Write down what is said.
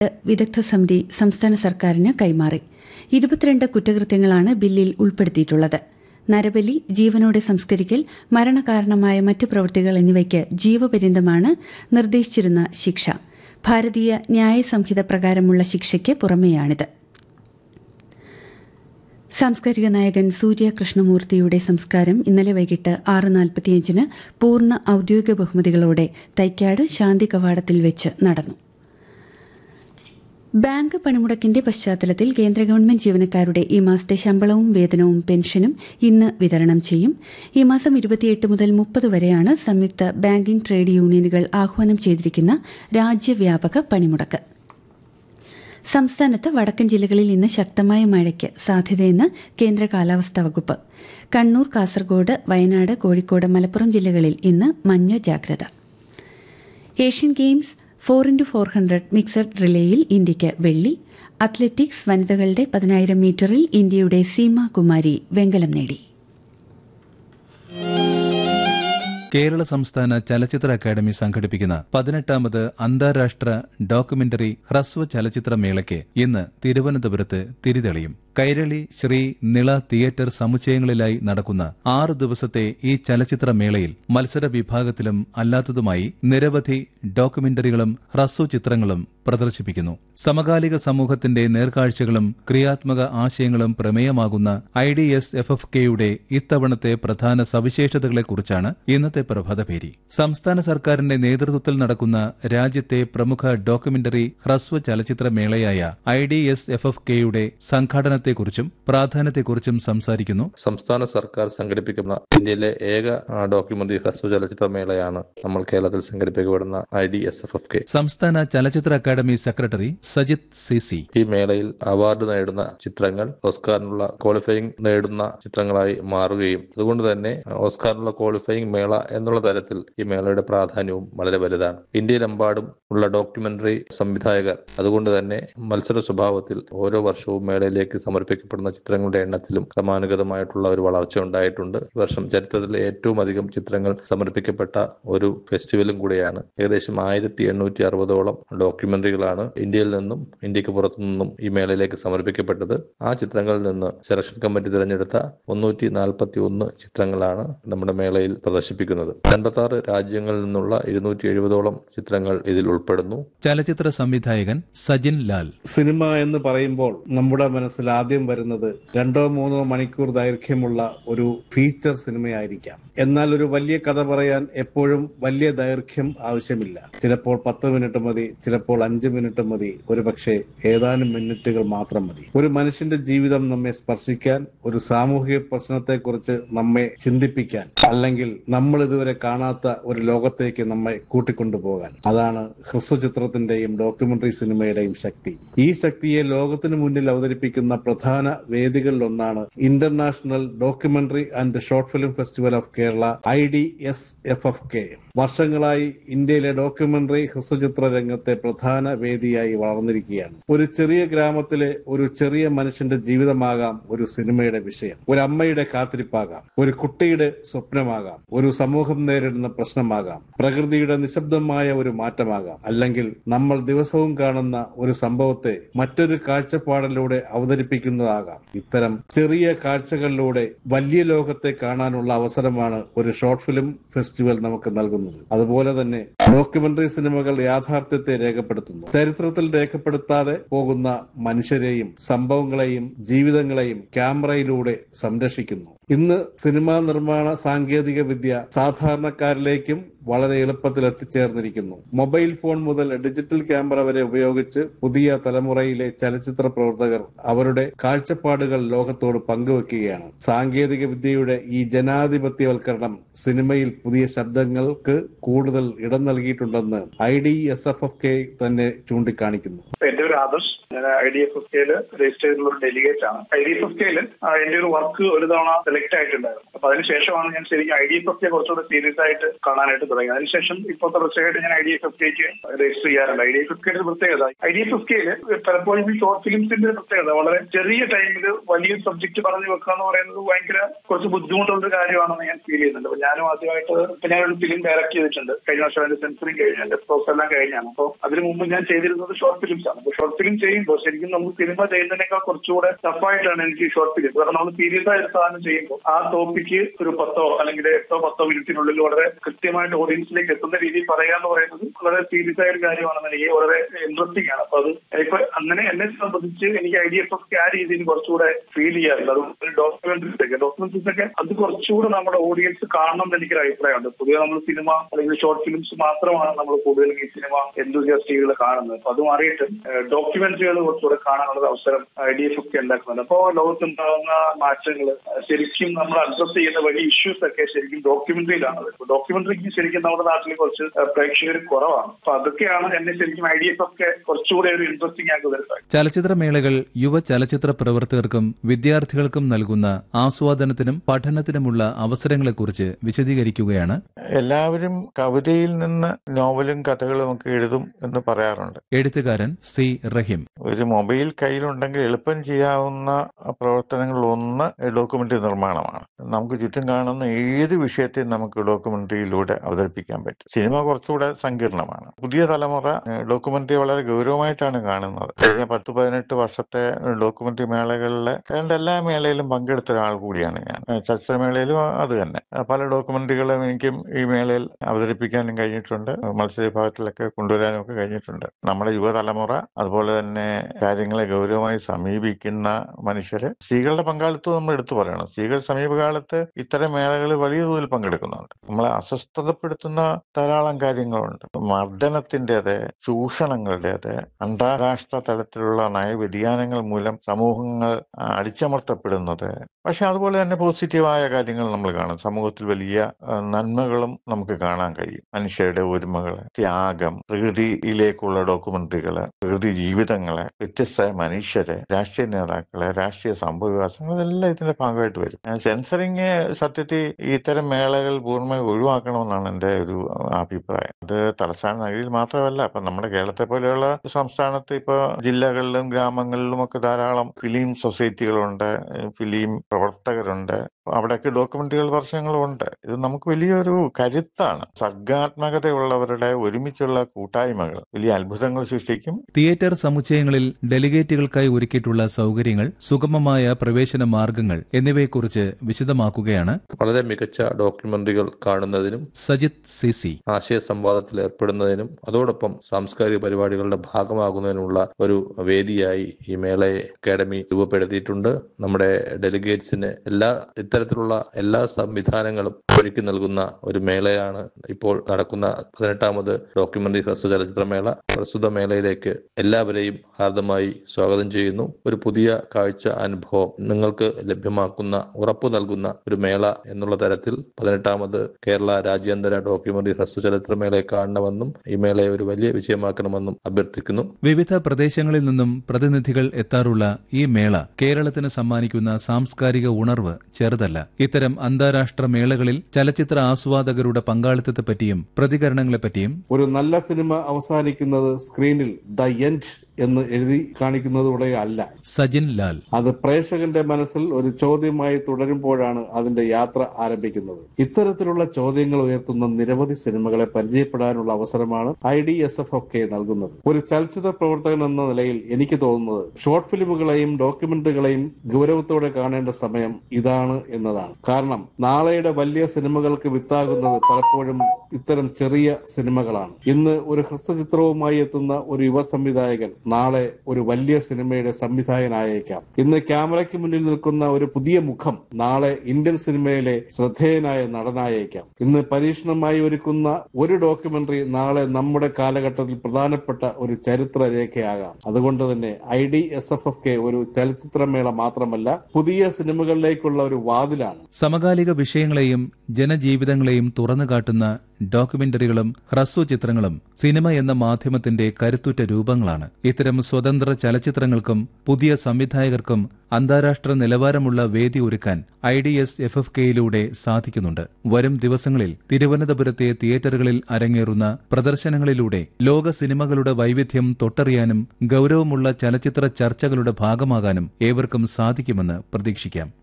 വിദഗ്ധ സമിതി സംസ്ഥാന സർക്കാരിന് കൈമാറി ഇരുപത്തിരണ്ട് കുറ്റകൃത്യങ്ങളാണ് ബില്ലിൽ ഉൾപ്പെടുത്തിയിട്ടുള്ളത് നരബലി ജീവനോടെ സംസ്കരിക്കൽ മരണകാരണമായ മറ്റ് പ്രവൃത്തികൾ എന്നിവയ്ക്ക് ജീവപര്യന്തമാണ് നിർദ്ദേശിച്ചിരുന്ന ശിക്ഷ ഭാരതീയ ന്യായ സംഹിത പ്രകാരമുള്ള ശിക്ഷയ്ക്ക് പുറമെയാണിത് സാംസ്കാരിക നായകൻ സൂര്യ കൃഷ്ണമൂർത്തിയുടെ സംസ്കാരം ഇന്നലെ വൈകിട്ട് ആറ് നാൽപ്പത്തിയഞ്ചിന് പൂർണ്ണ ഔദ്യോഗിക ബഹുമതികളോടെ തൈക്കാട് ശാന്തി കവാടത്തിൽ വെച്ച് നടന്നു ബാങ്ക് പണിമുടക്കിന്റെ പശ്ചാത്തലത്തിൽ കേന്ദ്ര ഗവൺമെന്റ് ജീവനക്കാരുടെ ഈ മാസത്തെ ശമ്പളവും വേതനവും പെൻഷനും ഇന്ന് വിതരണം ചെയ്യും ഈ മാസം ഇരുപത്തിയെട്ട് മുതൽ മുപ്പത് വരെയാണ് സംയുക്ത ബാങ്കിംഗ് ട്രേഡ് യൂണിയനുകൾ ആഹ്വാനം ചെയ്തിരിക്കുന്ന രാജ്യവ്യാപക പണിമുടക്ക് സംസ്ഥാനത്ത് വടക്കൻ ജില്ലകളിൽ ഇന്ന് ശക്തമായ മഴയ്ക്ക് സാധ്യതയെന്ന് കേന്ദ്ര കാലാവസ്ഥാ വകുപ്പ് കണ്ണൂർ കാസർഗോഡ് വയനാട് കോഴിക്കോട് മലപ്പുറം ജില്ലകളിൽ ഇന്ന് മഞ്ഞ ജാഗ്രത Asian games four into four hundred mixed റിലേയിൽ ഇന്ത്യയ്ക്ക് വെള്ളി അത്ലറ്റിക്സ് വനിതകളുടെ പതിനായിരം മീറ്ററിൽ ഇന്ത്യയുടെ സീമ കുമാരി വെങ്കലം നേടി കേരള സംസ്ഥാന ചലച്ചിത്ര അക്കാദമി സംഘടിപ്പിക്കുന്ന പതിനെട്ടാമത് അന്താരാഷ്ട്ര ഡോക്യുമെന്ററി ഹ്രസ്വ ചലച്ചിത്ര മേളയ്ക്ക് ഇന്ന് തിരുവനന്തപുരത്ത് തിരിതെളിയും കൈരളി ശ്രീ നിള തിയേറ്റർ സമുച്ചയങ്ങളിലായി നടക്കുന്ന ആറ് ദിവസത്തെ ഈ ചലച്ചിത്ര മേളയിൽ മത്സര വിഭാഗത്തിലും അല്ലാത്തതുമായി നിരവധി ഡോക്യുമെന്ററികളും ഹ്രസ്വ ചിത്രങ്ങളും പ്രദർശിപ്പിക്കുന്നു സമകാലിക സമൂഹത്തിന്റെ നേർക്കാഴ്ചകളും ക്രിയാത്മക ആശയങ്ങളും പ്രമേയമാകുന്ന I D S F F കെയുടെ ഇത്തവണത്തെ പ്രധാന സവിശേഷതകളെക്കുറിച്ചാണ് ഇന്നത്തെ പ്രഭാതപേരി സംസ്ഥാന സർക്കാരിന്റെ നേതൃത്വത്തിൽ നടക്കുന്ന രാജ്യത്തെ പ്രമുഖ ഡോക്യുമെന്ററി ഹ്രസ്വ ചലച്ചിത്ര മേളയായ I D S F F കെയുടെ സംഘാടനത്തെക്കുറിച്ചും പ്രാധാന്യത്തെക്കുറിച്ചും സംസാരിക്കുന്നു സംസ്ഥാന സർക്കാർ സംഘടിപ്പിക്കുന്ന ഇന്ത്യയിലെ ഏക ആ, ഡോക്യുമെന്ററി ഹ്രസ്വ ചലച്ചിത്ര മേളയാണ് നമ്മൾ കേരളത്തിൽ സംഘടിപ്പിക്കപ്പെടുന്ന I D S F F K സംസ്ഥാന ചലച്ചിത്ര academy secretary Sajith C C ഈ മേളയിൽ അവാർഡ് നേടുന്ന ചിത്രങ്ങൾ ഓസ്കാറിനുള്ള ക്വാളിഫയിങ് നേടുന്ന ചിത്രങ്ങളായി മാറുകയും അതുകൊണ്ട് തന്നെ ഓസ്കാറിനുള്ള ക്വാളിഫയിങ് മേള എന്നുള്ള തരത്തിൽ ഈ മേളയുടെ പ്രാധാന്യവും വളരെ വലുതാണ് ഇന്ത്യയിലെമ്പാടും ഉള്ള ഡോക്യുമെന്ററി സംവിധായകർ അതുകൊണ്ട് തന്നെ മത്സര സ്വഭാവത്തിൽ ഓരോ വർഷവും മേളയിലേക്ക് സമർപ്പിക്കപ്പെടുന്ന ചിത്രങ്ങളുടെ എണ്ണത്തിലും ക്രമാനുഗതമായിട്ടുള്ള ഒരു വളർച്ച ഉണ്ടായിട്ടുണ്ട് ഈ വർഷം ചരിത്രത്തിലെ ഏറ്റവും അധികം ചിത്രങ്ങൾ സമർപ്പിക്കപ്പെട്ട ഒരു ഫെസ്റ്റിവലും കൂടിയാണ് ഏകദേശം ആയിരത്തി എണ്ണൂറ്റി അറുപതോളം ഡോക്യുമെന്ററികളാണ് ഇന്ത്യയിൽ നിന്നും ഇന്ത്യക്ക് പുറത്തു നിന്നും ഈ മേളയിലേക്ക് സമർപ്പിക്കപ്പെട്ടത് ആ ചിത്രങ്ങളിൽ നിന്ന് സെലക്ഷൻ കമ്മിറ്റി തിരഞ്ഞെടുത്ത മുന്നൂറ്റി നാൽപ്പത്തി ഒന്ന് ചിത്രങ്ങളാണ് നമ്മുടെ മേളയിൽ പ്രദർശിപ്പിക്കുന്നത് എൺപത്തി ആറ് രാജ്യങ്ങളിൽ നിന്നുള്ള ഇരുന്നൂറ്റി എഴുപതോളം ചിത്രങ്ങൾ ഇതിൽ ഉൾപ്പെടുന്നു ചലച്ചിത്ര സംവിധായകൻ സജിൻ ലാൽ സിനിമ എന്ന് പറയുമ്പോൾ നമ്മുടെ മനസ്സിൽ ആദ്യം വരുന്നത് രണ്ടോ മൂന്നോ മണിക്കൂർ ദൈർഘ്യമുള്ള ഒരു ഫീച്ചർ സിനിമയായിരിക്കാം എന്നാൽ ഒരു വലിയ കഥ പറയാൻ എപ്പോഴും വലിയ ദൈർഘ്യം ആവശ്യമില്ല ചിലപ്പോൾ പത്ത് മിനിറ്റ് മതി ചിലപ്പോൾ അഞ്ച് മിനിറ്റ് മതി ഒരു പക്ഷേ ഏതാനും മിനിറ്റുകൾ മാത്രം മതി ഒരു മനുഷ്യന്റെ ജീവിതം നമ്മെ സ്പർശിക്കാൻ ഒരു സാമൂഹിക പ്രശ്നത്തെക്കുറിച്ച് നമ്മെ ചിന്തിപ്പിക്കാൻ അല്ലെങ്കിൽ നമ്മൾ ഇതുവരെ കാണാത്ത ഒരു ലോകത്തേക്ക് നമ്മെ കൂട്ടിക്കൊണ്ടുപോകാൻ അതാണ് ഹ്രസ്വചിത്രത്തിന്റെയും ഡോക്യുമെന്ററി സിനിമയുടെയും ശക്തി ഈ ശക്തിയെ ലോകത്തിനു മുന്നിൽ അവതരിപ്പിക്കുന്ന പ്രധാന വേദികളിലൊന്നാണ് international documentary and short film festival of Kerala I D S F F K വർഷങ്ങളായി ഇന്ത്യയിലെ ഡോക്യുമെന്ററി ഹ്രസ്വചിത്ര രംഗത്തെ പ്രധാന വേദിയായി വളർന്നിരിക്കുകയാണ് ഒരു ചെറിയ ഗ്രാമത്തിലെ ഒരു ചെറിയ മനുഷ്യന്റെ ജീവിതമാകാം ഒരു സിനിമയുടെ വിഷയം ഒരു അമ്മയുടെ കാത്തിരിപ്പാകാം ഒരു കുട്ടിയുടെ സ്വപ്നമാകാം ഒരു സമൂഹം നേരിടുന്ന പ്രശ്നമാകാം പ്രകൃതിയുടെ നിശബ്ദമായ ഒരു മാറ്റമാകാം അല്ലെങ്കിൽ നമ്മൾ ദിവസവും കാണുന്ന ഒരു സംഭവത്തെ മറ്റൊരു കാഴ്ചപ്പാടിലൂടെ അവതരിപ്പിക്കുന്നതാകാം ഇത്തരം ചെറിയ കാഴ്ചകളിലൂടെ വലിയ ലോകത്തെ കാണാനുള്ള അവസരമാണ് ഒരു ഷോർട്ട് ഫിലിം ഫെസ്റ്റിവൽ നമുക്ക് നൽകുന്നത് അതുപോലെ തന്നെ ഡോക്യുമെന്ററി സിനിമകൾ യാഥാർത്ഥ്യത്തെ രേഖപ്പെടുത്തുന്നു ചരിത്രത്തിൽ രേഖപ്പെടുത്താതെ പോകുന്ന മനുഷ്യരെയും സംഭവങ്ങളെയും ജീവിതങ്ങളെയും ക്യാമറയിലൂടെ സംരക്ഷിക്കുന്നു ഇന്ന് സിനിമാ നിർമ്മാണ സാങ്കേതിക വിദ്യ സാധാരണക്കാരിലേക്കും വളരെ എളുപ്പത്തിൽ എത്തിച്ചേർന്നിരിക്കുന്നു മൊബൈൽ ഫോൺ മുതൽ ഡിജിറ്റൽ ക്യാമറ വരെ ഉപയോഗിച്ച് പുതിയ തലമുറയിലെ ചലച്ചിത്ര പ്രവർത്തകർ അവരുടെ കാഴ്ചപ്പാടുകൾ ലോകത്തോട് പങ്കുവെക്കുകയാണ് സാങ്കേതിക വിദ്യയുടെ ഈ ജനാധിപത്യവൽക്കരണം സിനിമയിൽ പുതിയ ശബ്ദങ്ങൾക്ക് കൂടുതൽ ഇടം നൽകിയിട്ടുണ്ടെന്ന് I D S F F K തന്നെ ചൂണ്ടിക്കാണിക്കുന്നു എന്റെ ഒരു ആദർശ് ഞാൻ ഐ ഡി എഫ് എഫ് കെയിൽ രജിസ്റ്റർ ചെയ്തിട്ടുള്ള ഒരു ഡെലിഗേറ്റ് ആണ് ഐ ഡി എഫ് എഫ് കെയിൽ എന്റെ ഒരു വർക്ക് ഒരു തവണ സെലക്ട് അഡിക്റ്റ് ആയിട്ടുണ്ടായിരുന്നു അപ്പൊ അതിനുശേഷമാണ് ഞാൻ ശരിക്കും ഐ ഡി എഫ് എഫ് കുറച്ചുകൂടെ സീരിയസ് ആയിട്ട് കാണാനായിട്ട് തുടങ്ങി അതിനുശേഷം ഇപ്പോൾ തുടർച്ചയായിട്ട് ഞാൻ ഐ ഡി എഫ് എഫ് കെക്ക് രജിസ്റ്റർ ചെയ്യാറുണ്ട് ഐ ഡി എഫ് എഫ് കെയുടെ പ്രത്യേകത ഐ ഡി എഫ് എഫ് കെയില് പലപ്പോഴും ഈ ഷോർട്ട് ഫിലിംസിന്റെ പ്രത്യേകത വളരെ ചെറിയ ടൈമിൽ വലിയ സബ്ജക്ട് പറഞ്ഞു വെക്കുക എന്ന് പറയുന്നത് ഭയങ്കര കുറച്ച് ബുദ്ധിമുട്ടുള്ള ഒരു കാര്യമാണെന്ന് ഞാൻ ഫീൽ ചെയ്യുന്നുണ്ട് അപ്പൊ ഞാനും ആദ്യമായിട്ട് ഇപ്പൊ ഞാനൊരു ഫിലിം ഡയറക്ട് ചെയ്തിട്ടുണ്ട് കഴിഞ്ഞ വർഷം അതിന്റെ സെൻസറിങ് കഴിഞ്ഞു എന്റെ പ്രോസസ് എല്ലാം കഴിഞ്ഞാണ് അപ്പോൾ അതിന് മുമ്പ് ഞാൻ ചെയ്തിരുന്നത് ഷോർട്ട് ഫിലിംസ് ആണ് അപ്പൊ ഷോർട്ട് ഫിലിം ചെയ്യുമ്പോൾ ശരിക്കും നമുക്ക് സിനിമ ചെയ്യുന്നതിനേക്കാൾ കുറച്ചുകൂടെ ടഫായിട്ടാണ് എനിക്ക് ഷോർട്ട് ഫിലിം കാരണം നമ്മൾ സീരിയസ് ആയ ഒരു സാധനം ചെയ്യുമ്പോൾ ആ ടോപ്പിക്ക് ഒരു പത്തോ അല്ലെങ്കിൽ എട്ടോ പത്തോ മിനിറ്റിനുള്ളിൽ വളരെ കൃത്യമായിട്ട് ഓഡിയൻസിലേക്ക് എത്തുന്ന രീതിയിൽ പറയുക എന്ന് പറയുന്നത് വളരെ സീരിയസ് ആയ ഒരു കാര്യമാണെന്ന് എനിക്ക് വളരെ ഇൻട്രസ്റ്റിംഗ് ആണ് അപ്പൊ അത് ഇപ്പൊ അങ്ങനെ എന്നെ സംബന്ധിച്ച് എനിക്ക് ഐ ഡി എഫ് ഒക്കെ ആ രീതിയിൽ കുറച്ചുകൂടെ ഫീൽ ചെയ്യാറുണ്ട് അത് ഡോക്യുമെന്ററീസ് ഒക്കെ ഡോക്യുമെന്ററീസ് ഒക്കെ അത് കുറച്ചുകൂടെ നമ്മുടെ ഓഡിയൻസ് കാണണം എന്ന് എനിക്കൊരു അഭിപ്രായമുണ്ട് പൊതുവെ നമ്മൾ സിനിമ അല്ലെങ്കിൽ ഷോർട്ട് ഫിലിംസ് മാത്രമാണ് നമ്മൾ കൂടുതലും ഈ സിനിമ എന്തുജാസ്റ്റികൾ കാണുന്നത് അപ്പൊ അത് മാറിയിട്ട് ഡോക്യുമെന്ററികൾ കുറച്ചുകൂടെ കാണാനുള്ള അവസരം ഐ ഡി എഫ് ഒക്കെ ഉണ്ടാക്കുന്നുണ്ട് അപ്പോൾ ലോകത്തുണ്ടാകുന്ന മാറ്റങ്ങൾ ശരിക്കും നമ്മൾ അഡ്രസ് ചെയ്യുന്ന വലിയ ഇഷ്യൂസ് ഒക്കെ ശരിക്കും ഡോക്യുമെന്ററിയിലാണ് ഡോക്യുമെന്ററിക്ക് ശരിക്കും നമ്മുടെ നാട്ടിൽ കുറച്ച് പ്രേക്ഷകർ കുറവാണ് അപ്പൊ അതൊക്കെയാണ് എന്നെ ശരിക്കും ഐ ഡി എഫ് ഒക്കെ കുറച്ചുകൂടെ ഒരു ഇൻട്രസ്റ്റിംഗ് ആക്കി വരുന്നത് ചലച്ചിത്രമേളകൾ യുവ ചലച്ചിത്ര പ്രവർത്തകർക്കും വിദ്യാർത്ഥികൾക്കും നൽകുന്ന ആസ്വാദനത്തിനും പഠനത്തിനുമുള്ള അവസരങ്ങളെക്കുറിച്ച് വിശദീകരിക്കുകയാണ് എല്ലാവരും കവിതയിൽ നിന്ന് നോവലും കഥകളും ഒക്കെ എഴുതും എന്ന് പറയാറുണ്ട് എഴുത്തുകാരൻ സി റഹീം ഒരു മൊബൈൽ കയ്യിലുണ്ടെങ്കിൽ എളുപ്പം ചെയ്യാവുന്ന പ്രവർത്തനങ്ങളിൽ ഒന്ന് ഡോക്യുമെന്ററി നിർമ്മാണമാണ് നമുക്ക് ചുറ്റും കാണുന്ന ഏത് വിഷയത്തെയും നമുക്ക് ഡോക്യുമെന്ററിയിലൂടെ അവതരിപ്പിക്കാൻ പറ്റും സിനിമ കുറച്ചുകൂടെ സങ്കീർണമാണ് പുതിയ തലമുറ ഡോക്യുമെന്ററി വളരെ ഗൗരവമായിട്ടാണ് കാണുന്നത് കഴിഞ്ഞ പത്ത് പതിനെട്ട് വർഷത്തെ ഡോക്യുമെന്ററി മേളകളിലെ ഏതാണ്ട് എല്ലാ മേളയിലും പങ്കെടുത്ത ഒരാൾ കൂടിയാണ് ഞാൻ ചലച്ചിത്രമേളയിലും അത് തന്നെ പല ഡോക്യുമെന്ററികളും എനിക്കും ഈ മേളയിൽ അവതരിപ്പിക്കാനും കഴിഞ്ഞിട്ടുണ്ട് മത്സര വിഭാഗത്തിലൊക്കെ കൊണ്ടുവരാനും ഒക്കെ കഴിഞ്ഞിട്ടുണ്ട് നമ്മുടെ യുവതലമുറ അതുപോലെ തന്നെ കാര്യങ്ങളെ ഗൗരവമായി സമീപിക്കുന്ന മനുഷ്യര് സ്ത്രീകളുടെ പങ്കാളിത്തം നമ്മൾ എടുത്തു പറയണം സ്ത്രീകൾ സമീപകാലത്ത് ഇത്തരം മേളകളിൽ വലിയ തോതിൽ പങ്കെടുക്കുന്നുണ്ട് നമ്മളെ അസ്വസ്ഥതപ്പെടുത്തുന്ന ധാരാളം കാര്യങ്ങളുണ്ട് മർദ്ദനത്തിൻ്റെത് ചൂഷണങ്ങളുടേത് അന്താരാഷ്ട്ര തലത്തിലുള്ള നയവ്യതിയാനങ്ങൾ മൂലം സമൂഹങ്ങൾ ആ, അടിച്ചമർത്തപ്പെടുന്നത് പക്ഷെ അതുപോലെ തന്നെ പോസിറ്റീവായ കാര്യങ്ങൾ നമ്മൾ കാണും സമൂഹത്തിൽ വലിയ ആ, നന്മകളും നമുക്ക് കാണാൻ കഴിയും മനുഷ്യരുടെ ഒരുമകള് ത്യാഗം പ്രകൃതിയിലേക്കുള്ള ഡോക്യുമെന്ററികള് പ്രകൃതി ജീവിതങ്ങളെ വ്യത്യസ്ത മനുഷ്യരെ രാഷ്ട്രീയ നേതാക്കളെ രാഷ്ട്രീയ സംഭവവികാസങ്ങൾ ഇതെല്ലാം ഇതിന്റെ ഭാഗമായിട്ട് വരും സെൻസറിങ് സത്യത്തിൽ ഇത്തരം മേളകൾ പൂർണ്ണമായി ഒഴിവാക്കണമെന്നാണ് എൻ്റെ ഒരു അഭിപ്രായം അത് തലസ്ഥാന നഗരിയിൽ മാത്രമല്ല ഇപ്പൊ നമ്മുടെ കേരളത്തെ പോലെയുള്ള സംസ്ഥാനത്ത് ഇപ്പൊ ജില്ലകളിലും ഗ്രാമങ്ങളിലും ഒക്കെ ധാരാളം ഫിലിം സൊസൈറ്റികളുണ്ട് ഫിലിം പ്രവർത്തകരുണ്ട് അവിടെയൊക്കെ ഡോക്യുമെന്ററികൾ വർഷങ്ങളുണ്ട് ഇത് നമുക്ക് വലിയൊരു കരുത്താണ് സർഗാത്മകതയുള്ളവരുടെ ഒരുമിച്ചുള്ള കൂട്ടായ്മകൾ വലിയ അത്ഭുതങ്ങൾ സൃഷ്ടിക്കും തിയേറ്റർ സമുച്ചയങ്ങളിൽ ഡെലിഗേറ്റുകൾക്കായി ഒരുക്കിയിട്ടുള്ള സൗകര്യങ്ങൾ സുഗമമായ പ്രവേശന മാർഗങ്ങൾ എന്നിവയെക്കുറിച്ച് വിശദമാക്കുകയാണ് വളരെ മികച്ച ഡോക്യുമെന്ററികൾ കാണുന്നതിനും സജിത് സി സി ആശയ സംവാദത്തിൽ ഏർപ്പെടുന്നതിനും അതോടൊപ്പം സാംസ്കാരിക പരിപാടികളുടെ ഭാഗമാകുന്നതിനുള്ള ഒരു വേദിയായി ഈ മേളയെ അക്കാദമി രൂപപ്പെടുത്തിയിട്ടുണ്ട് നമ്മുടെ ഡെലിഗേറ്റ്സിന് എല്ലാ ഇത്തരത്തിലുള്ള എല്ലാ സംവിധാനങ്ങളും ഒരുക്കി നൽകുന്ന ഒരു മേളയാണ് ഇപ്പോൾ നടക്കുന്ന പതിനെട്ടാമത് ഡോക്യുമെന്ററി ഹ്രസ്വ ചലച്ചിത്രമേള പ്രസ്തുത മേളയിലേക്ക് എല്ലാവരെയും ഹാർദമായി സ്വാഗതം ചെയ്യുന്നു ഒരു പുതിയ കാഴ്ച അനുഭവം നിങ്ങൾക്ക് ലഭ്യമാക്കുന്ന ഉറപ്പു നൽകുന്ന ഒരു മേള എന്നുള്ള തരത്തിൽ പതിനെട്ടാമത് കേരള രാജ്യാന്തര ഡോക്യുമെന്ററി ഹ്രസ്വ ചലച്ചിത്രമേളയെ കാണണമെന്നും ഈ മേളയെ ഒരു വലിയ വിജയമാക്കണമെന്നും അഭ്യർത്ഥിക്കുന്നു വിവിധ പ്രദേശങ്ങളിൽ നിന്നും പ്രതിനിധികൾ എത്താറുള്ള ഈ മേള കേരളത്തിന് സമ്മാനിക്കുന്ന സാംസ്കാരിക ഉണർവ് ചെറുതല്ല ഇത്തരം അന്താരാഷ്ട്ര മേളകളിൽ ചലച്ചിത്ര ആസ്വാദകരുടെ പങ്കാളിത്തത്തെപ്പറ്റിയും പ്രതികരണങ്ങളെപ്പറ്റിയും ഒരു നല്ല സിനിമ അവസാനിക്കുന്നത് സ്ക്രീനിൽ ദ എൻഡ് എന്ന് എഴുതി കാണിക്കുന്നതോടെ അല്ല സജിൻ ലാൽ അത് പ്രേക്ഷകന്റെ മനസ്സിൽ ഒരു ചോദ്യമായി തുടരുമ്പോഴാണ് അതിന്റെ യാത്ര ആരംഭിക്കുന്നത് ഇത്തരത്തിലുള്ള ചോദ്യങ്ങൾ ഉയർത്തുന്ന നിരവധി സിനിമകളെ പരിചയപ്പെടാനുള്ള അവസരമാണ് I D S F F K നൽകുന്നത് ഒരു ചലച്ചിത്ര പ്രവർത്തകൻ എന്ന നിലയിൽ എനിക്ക് തോന്നുന്നത് ഷോർട്ട് ഫിലിമുകളെയും ഡോക്യുമെന്ററികളെയും ഗൗരവത്തോടെ കാണേണ്ട സമയം ഇതാണ് എന്നതാണ് കാരണം നാളെയുടെ വലിയ സിനിമകൾക്ക് വിത്താകുന്നത് പലപ്പോഴും ഇത്തരം ചെറിയ സിനിമകളാണ് ഇന്ന് ഒരു ഹ്രസ്വചിത്രവുമായി എത്തുന്ന ഒരു യുവ സംവിധായകൻ നാളെ ഒരു വലിയ സിനിമയുടെ സംവിധായകനായേക്കാം ഇന്ന് ക്യാമറയ്ക്ക് മുന്നിൽ നിൽക്കുന്ന ഒരു പുതിയ മുഖം നാളെ ഇന്ത്യൻ സിനിമയിലെ ശ്രദ്ധേയനായ നടനായേക്കാം ഇന്ന് പരീക്ഷണമായി ഒരുക്കുന്ന ഒരു ഡോക്യുമെന്ററി നാളെ നമ്മുടെ കാലഘട്ടത്തിൽ പ്രധാനപ്പെട്ട ഒരു ചരിത്ര രേഖയാകാം അതുകൊണ്ട് തന്നെ I D S F F K ഒരു ചലച്ചിത്രമേള മാത്രമല്ല പുതിയ സിനിമകളിലേക്കുള്ള ഒരു വാതിലാണ് സമകാലിക വിഷയങ്ങളെയും ജനജീവിതങ്ങളെയും തുറന്നു കാട്ടുന്ന ഡോക്യുമെന്ററികളും ഹ്രസ്വ ചിത്രങ്ങളും സിനിമ എന്ന മാധ്യമത്തിന്റെ കരുത്തുറ്റ രൂപങ്ങളാണ് ഇത്തരം സ്വതന്ത്ര ചലച്ചിത്രങ്ങൾക്കും പുതിയ സംവിധായകർക്കും അന്താരാഷ്ട്ര നിലവാരമുള്ള വേദി ഒരുക്കാൻ I D S F F കെയിലൂടെ സാധിക്കുന്നുണ്ട് വരും ദിവസങ്ങളിൽ തിരുവനന്തപുരത്തെ തിയേറ്ററുകളിൽ അരങ്ങേറുന്ന പ്രദർശനങ്ങളിലൂടെ ലോക സിനിമകളുടെ വൈവിധ്യം തൊട്ടറിയാനും ഗൌരവമുള്ള ചലച്ചിത്ര ചർച്ചകളുടെ ഭാഗമാകാനും ഏവർക്കും സാധിക്കുമെന്ന് പ്രതീക്ഷിക്കാം